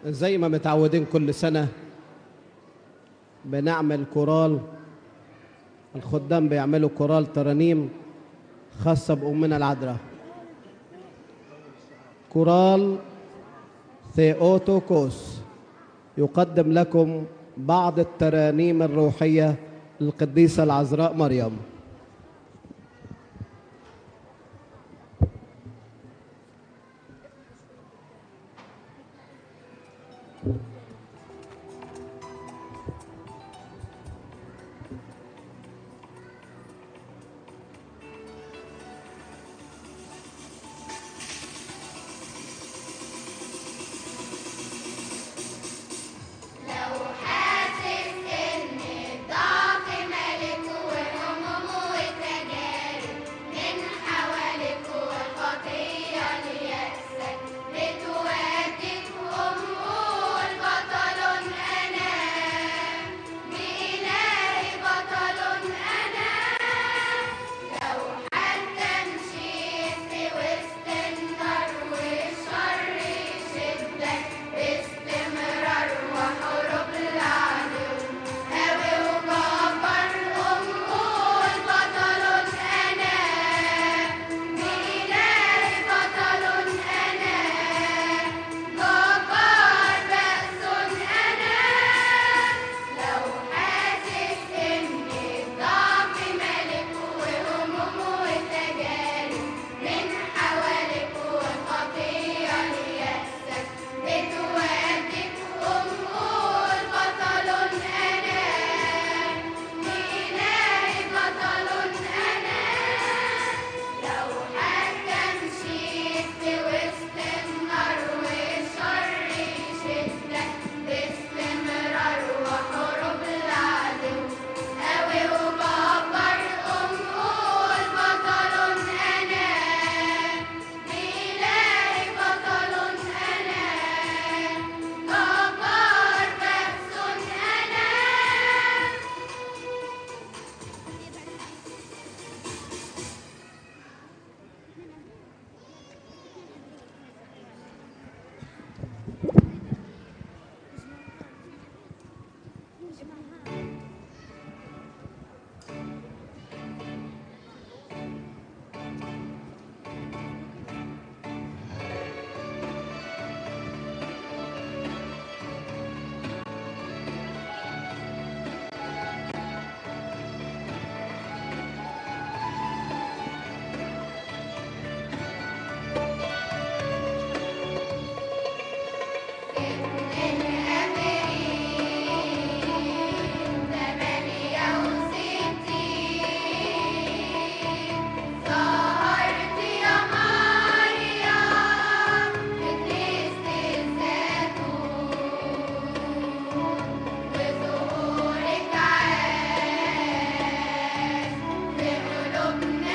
زي ما متعودين كل سنة بنعمل كورال الخدام بيعملوا كورال ترانيم خاصة بأمنا العذراء كورال ثيوتوكوس يقدم لكم بعض الترانيم الروحية للقديسة العذراء مريم لو حاسس إن الضعف مالك وهموم وتجارب من حواليك والخطية ليأسك بتوديك قوم قول بطل أنا بإلهي بطل أنا لو حتى مشيت في وسط النار والشر يشدك باستمرار وحروب العدو هاوي وكبر قوم قول بطل أنا بإلهي بطل أنا جبار بأس أنا لو حاسس إن الضعف مالك وهموم وتجارب من حواليك والخطية ليأسك بتوديك قوم قول بطل أنا بإلهي بطل أنا لو حتى مشيت في وسط النار والشر يشدك باستمرار وحروب العدو هاوي وكبر قوم قول بطل أنا بإلهي بطل أنا جبار بأس أنا ظهرت يا مريم بكنيسة الزيتون وظهورك عاش في قلوبنا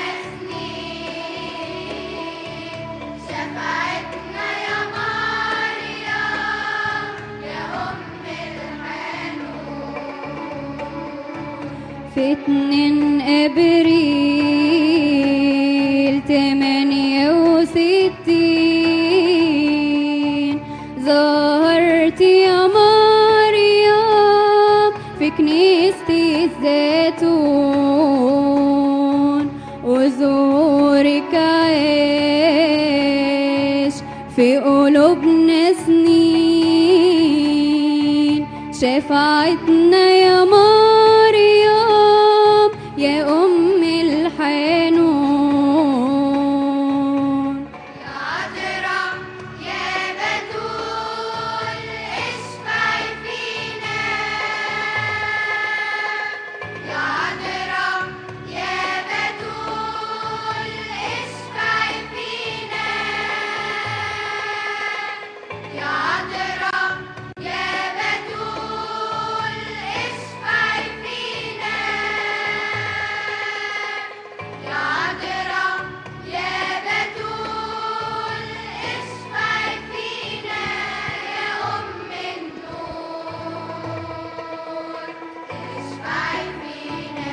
سنين شفعتنا يا مريم يا أم الحنون في اتنين ابريل تمانية وستين ظهرت يا مريم في كنيسة الزيتون وزورك عاش في قلوبنا سنين شفعتنا يا مريم يا أم الحنون يا عذراء يا بتول اشفعي فينا يا عذراء يا بتول اشفعي فينا يا عذراء يا بتول اشفعي فينا يا عذراء يا بتول اشفعي فينا يا أم النور اشفعي فينا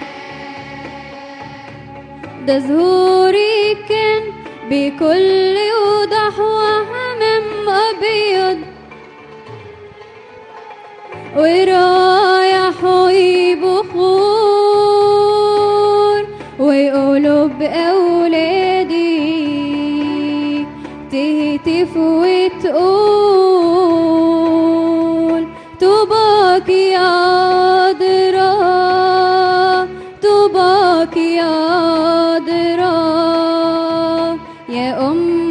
ده ظهوري كان بكل وضح وهمام أبيض ورايحوا يبخور ويقولوا بأولادي تهتف وتقول طوباك يا عذراء طوباك يا عذراء يا أم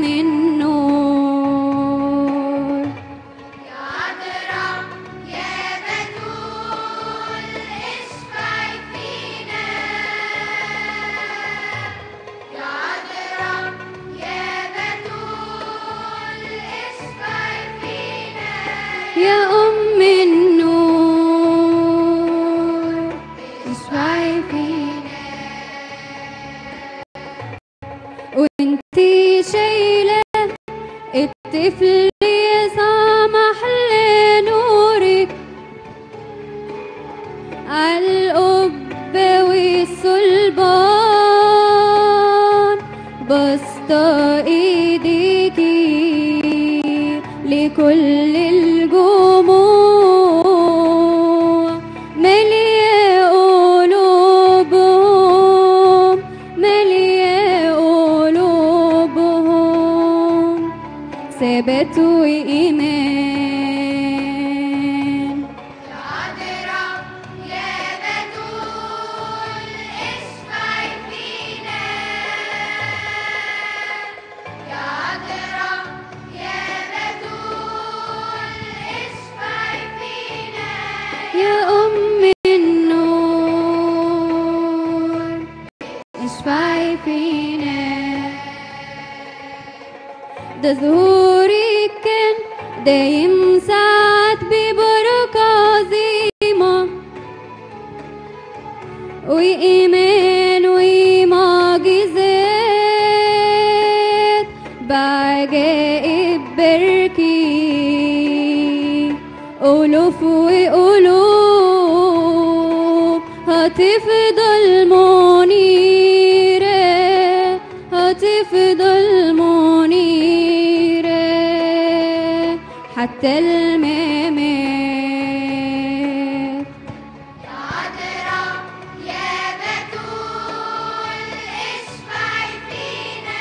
النور يا عذراء يا بتول اشفعي فينا يا عذراء يا بتول اشفعي فينا يا أم النور اشفعي فينا وانتي شايلة الطفل يسامح لنورك عالقب والصلبان بسطة ايديكي لكل الجموع مليا قلوبهم مليا قلوبهم ثبات وإيمان يا عذراء يا بتول اشفعي فينا يا عذراء يا بتول اشفعي فينا يا أم النور اشفعي فينا ده ظهورك كان دايم ساعات ببركة عظيمة وإيمان ومعجزات بعجائب بركي ألوف وقلوب هتفضل منيرة هتفضل منيرة حتى الممات يا عذراء يا بتول اشفعي فينا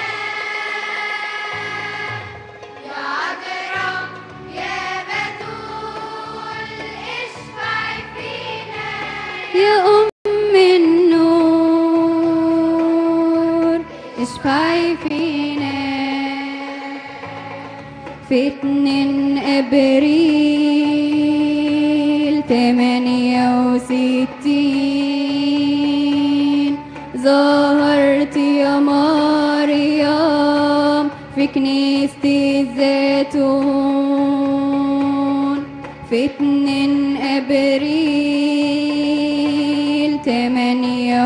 يا عذراء يا بتول اشفعي فينا يا أم النور اشفعي فينا في اتنين ابريل تمانية وستين ظهرت يا مريم في كنيسة الزيتون في اتنين ابريل تمانية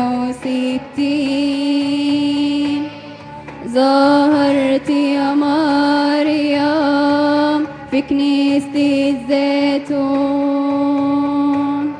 وستين ظهرت يا مريم في كنيسة الزيتون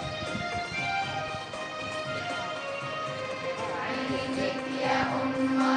عينك يا أم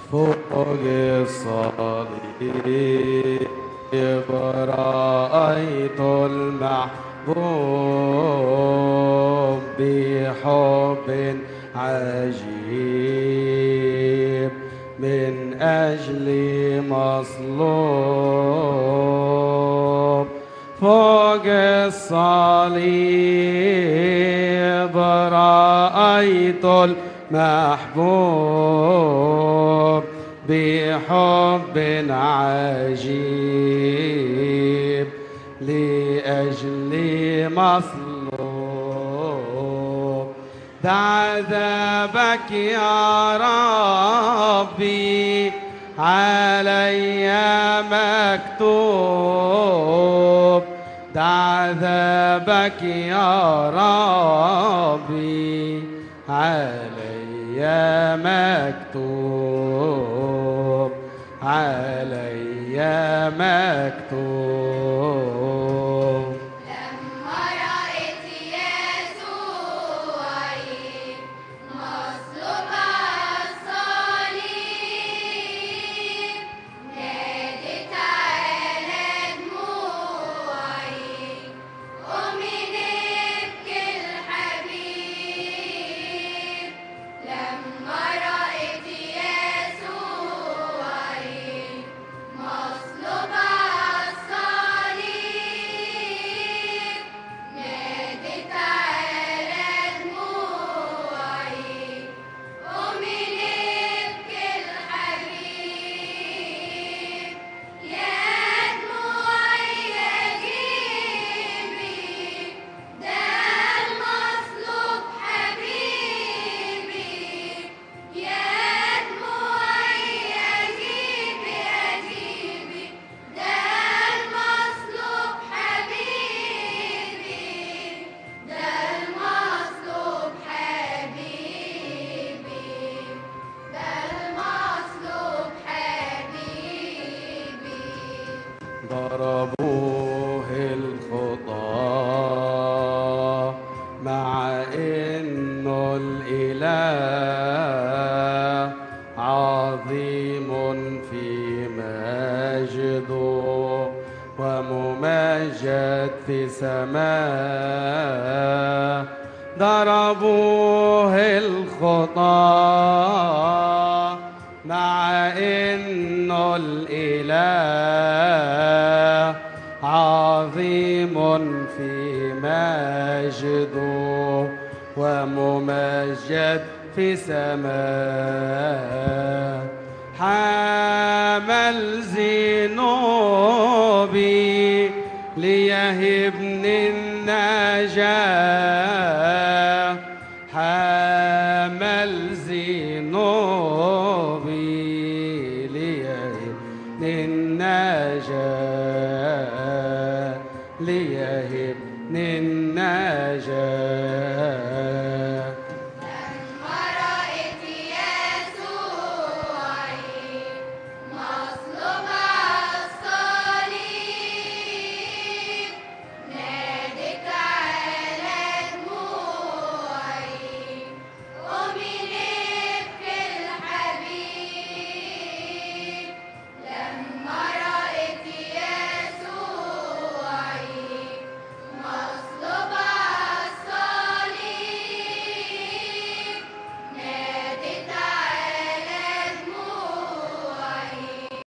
فوق الصليب رأيت المحبوب بحب عجيب من أجل مصلوب فوق الصليب رأيت المحبوب بحب عجيب لأجل مصلوب دع ذابك يا ربي علي مكتوب دع ذابك يا ربي علي مكتوب علي مكتوب لما رأيت يسوعي مصلوب على الصليب ناديت على دموعي قومي نبكي الحبيب لما رأيت يسوعي مصلوب على الصليب ناديت على دموعي قومي نبكي الحبيب يا دموعي أجيبي ده المصلوب حبيبي يا دموعي أجيبي أجيبي ده المصلوب حبيبي ده المصلوب حبيبي ده المصلوب حبيبي ضربوه الخطاة مع انه الاله عظيم في مجده وممجد في سماه ضربوه الخطاة مع انه الاله عظيم في مجده وممجد في سماه حمل ذنوبي ليهبني النجاة حمل ذنوبي ليهبني النجاة ليهبني النجاة لما رأيت يسوعي مصلوب على الصليب ناديت على دموعي قومي نبكي الحبيب لما رأيت يسوعي مصلوب على الصليب ناديت على دموعي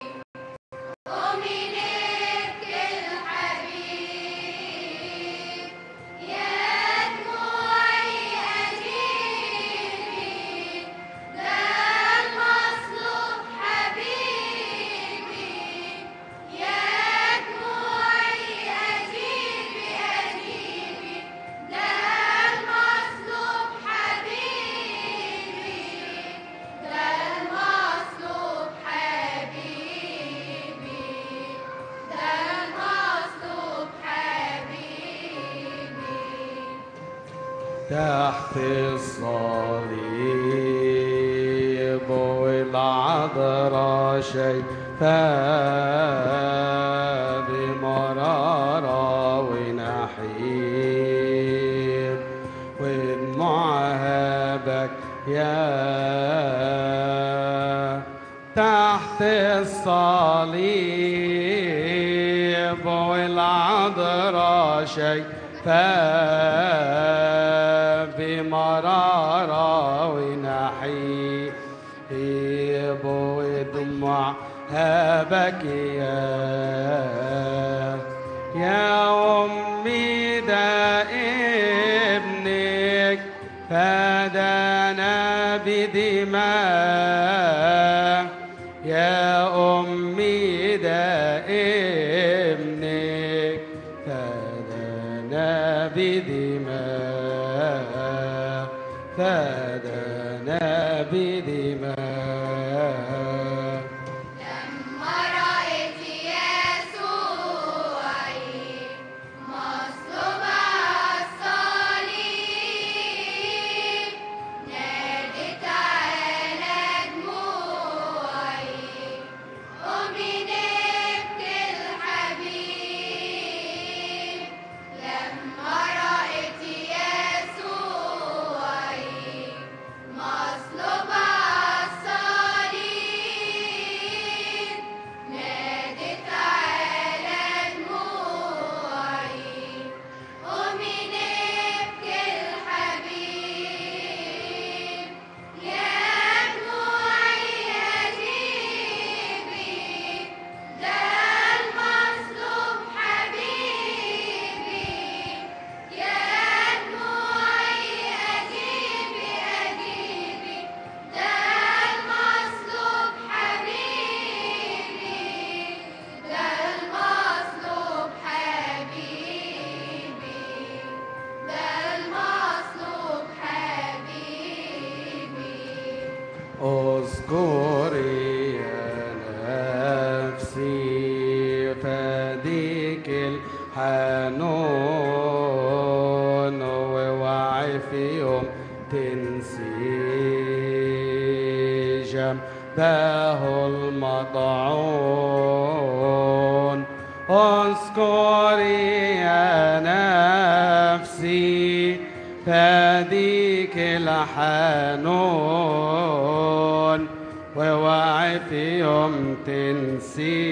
قومي نبكي الحبيب يا دموعي أجيبي ده المصلوب حبيبي يا دموعي أجيبي أجيبي ده المصلوب حبيبي ده المصلوب حبيبي ده المصلوب حبيبي تحت الصليب والعذراء شايفاه بمرارة ونحيب ودموعها بك يا تحت الصليب والعذراء شايفاه بمرارة ونحيب ودموعها بكياه يا أمي ده ابنك فدانا بدماء يا أمي ده ابنك فدانا بدماء فدانا بدماء لما رأيت يسوعي مصلوب على الصليب نادت على دموعي قومي نبكي الحبيب لما رأيت يسوعي مصلوب على الصليب نادت على دموعي قومي نبكي الحبيب يا دموعي أجيبي ده المصلوب حبيبي يا دموعي أجيبي أجيبي ده المصلوب حبيبي ده المصلوب حبيبي ده المصلوب حبيبي اذكري يا نفسي فديك الحنون ووعي في يوم تنسي جنبه المطعون اذكري يا نفسي فديك الحنون ووعي في يوم تنسي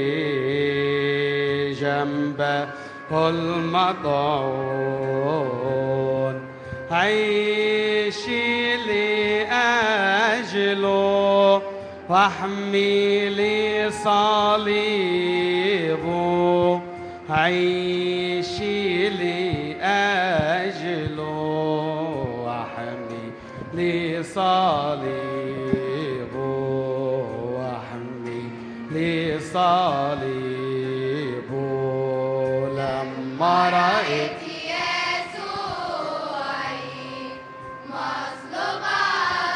جنبه المطعون عيشي لأجله واحملي صليبه عيشي لأجله واحملي صليبه واحملي صليبه لما رأيت يسوعي مصلوب على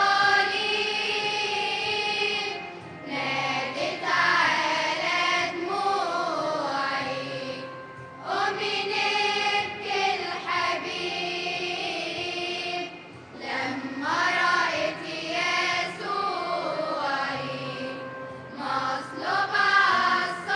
الصليب نادت على دموعي قومي نبكي الحبيب لما رأيت يسوعي مصلوب على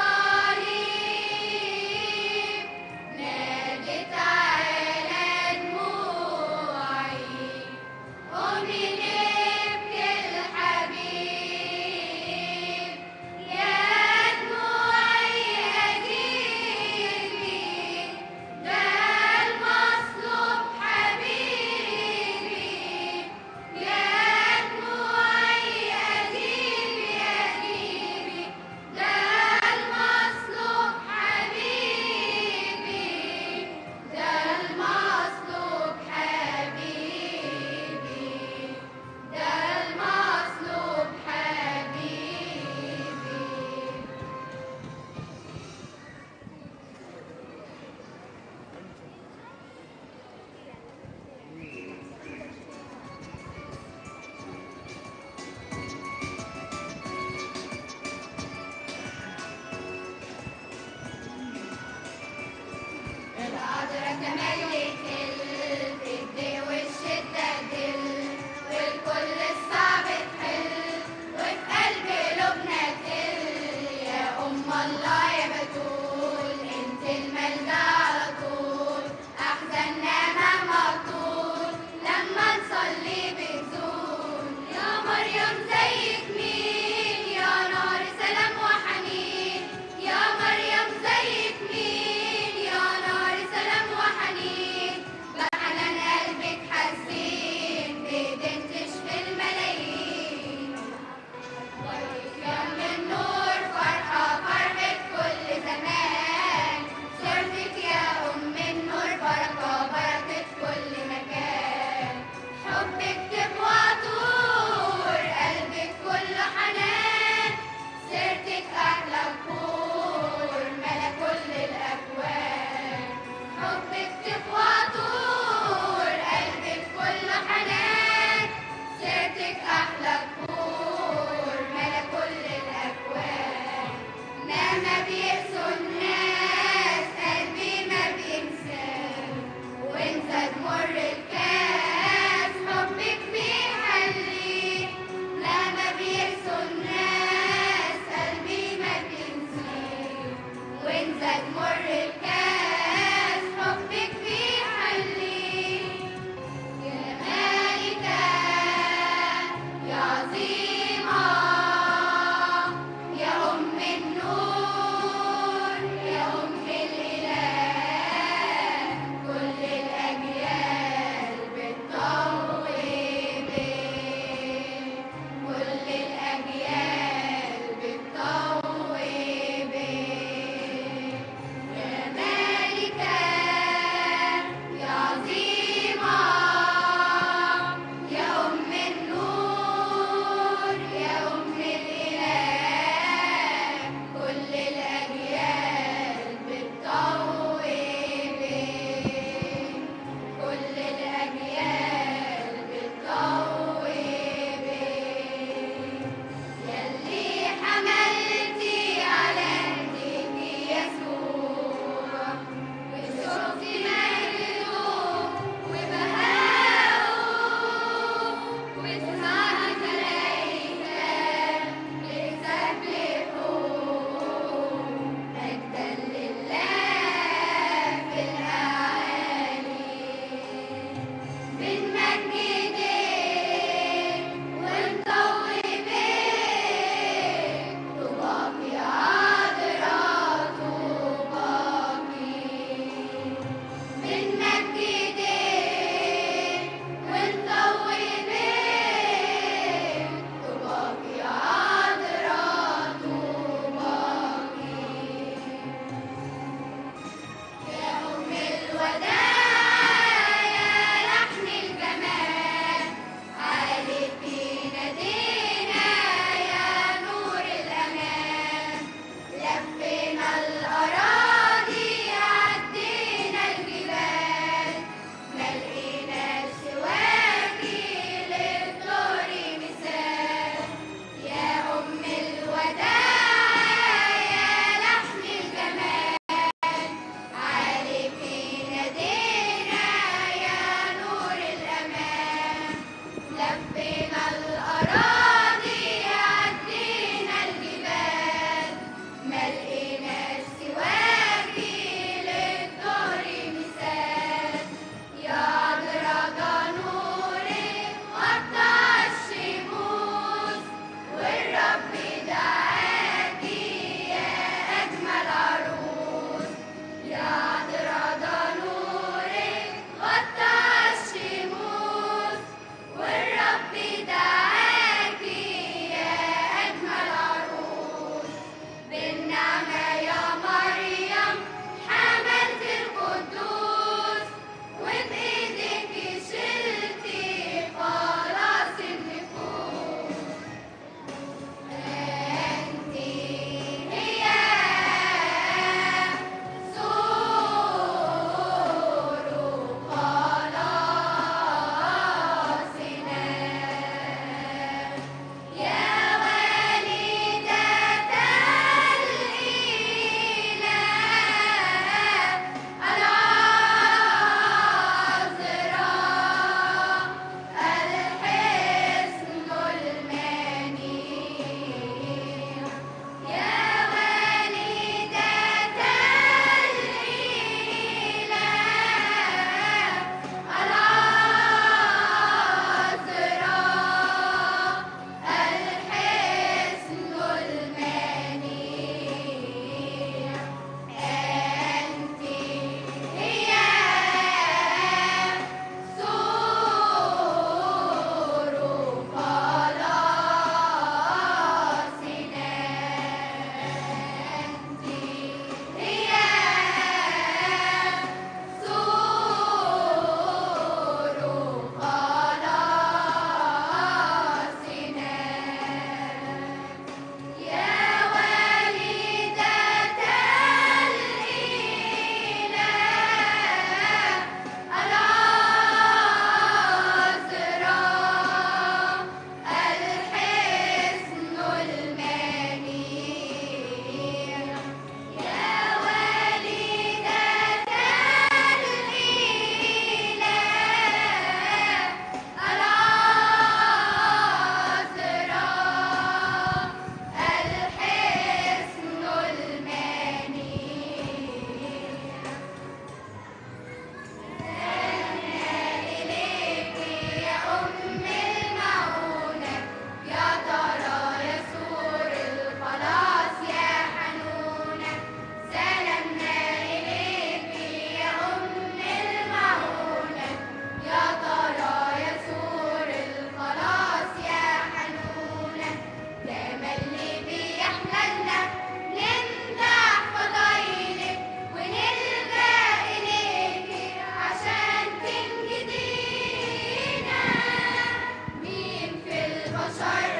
وشر